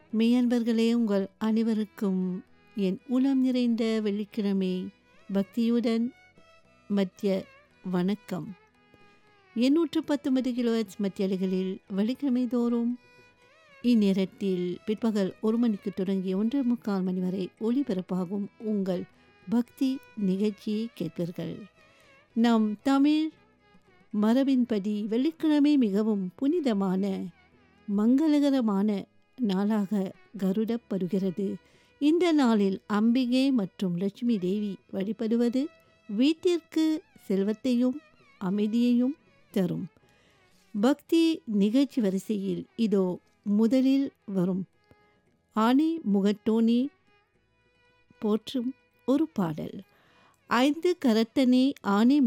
மெய்யன்பர்களே உங்கள் அனைவருக்கும் என் உளம் நிறைந்த வெள்ளிக்கிழமை பக்தியுடன் மத்திய வணக்கம் எண்ணூற்று பத்தொன்பது கிலோஹெட்ஸ் மத்திய அலைகளில் வெள்ளிக்கிழமை தோறும் இந்நேரத்தில் பிற்பகல் ஒரு மணிக்கு தொடங்கி ஒன்று முக்கால் மணி வரை ஒளிபரப்பாகும் உங்கள் பக்தி நிகழ்ச்சியை கேட்பீர்கள் நம் தமிழ் மரபின்படி வெள்ளிக்கிழமை மிகவும் புனிதமான மங்களகரமான நாளாக கருடப்படுகிறது இந்த நாளில் அம்பிகை மற்றும் லட்சுமி தேவி வழிபடுவது வீட்டிற்கு செல்வத்தையும் அமைதியையும் தரும் பக்தி நிகழ்ச்சி வரிசையில் இதோ முதலில் வரும் ஆணி முகட்டோனி போற்றும் ஒரு பாடல் ஐந்து கரத்தனே ஆணி